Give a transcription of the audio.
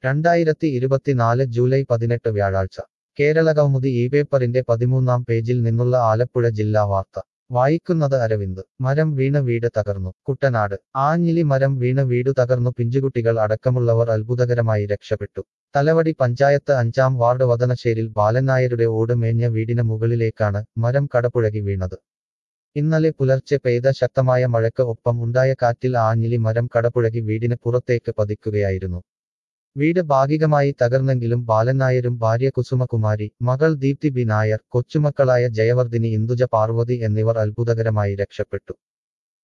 രണ്ടായിരത്തി ഇരുപത്തിനാല് ജൂലൈ പതിനെട്ട് വ്യാഴാഴ്ച കേരളകൗമുദി ഈ പേപ്പറിന്റെ പതിമൂന്നാം പേജിൽ നിന്നുള്ള ആലപ്പുഴ ജില്ലാ വാർത്ത വായിക്കുന്നത് അരവിന്ദ് മരം വീണ വീട് തകർന്നു കുട്ടനാട് ആഞ്ഞിലി മരം വീണ വീടു തകർന്നു പിഞ്ചുകുട്ടികൾ അടക്കമുള്ളവർ അത്ഭുതകരമായി രക്ഷപ്പെട്ടു തലവടി പഞ്ചായത്ത് അഞ്ചാം വാർഡ് വതനശ്ശേരിൽ ബാലനായരുടെ ഓട് മേഞ്ഞ വീടിന് മുകളിലേക്കാണ് മരം കടപുഴകി വീണത് ഇന്നലെ പുലർച്ചെ പെയ്ത ശക്തമായ മഴയ്ക്ക് ഒപ്പം ഉണ്ടായ കാറ്റിൽ ആഞ്ഞിലി മരം കടപുഴകി വീടിന് പുറത്തേക്ക് പതിക്കുകയായിരുന്നു വീട് ഭാഗികമായി തകർന്നെങ്കിലും ബാലനായരും ഭാര്യ കുസുമകുമാരി മകൾ ദീപ്തി ബി നായർ കൊച്ചുമക്കളായ ജയവർദ്ധിനി ഇന്ദുജ പാർവതി എന്നിവർ അത്ഭുതകരമായി രക്ഷപ്പെട്ടു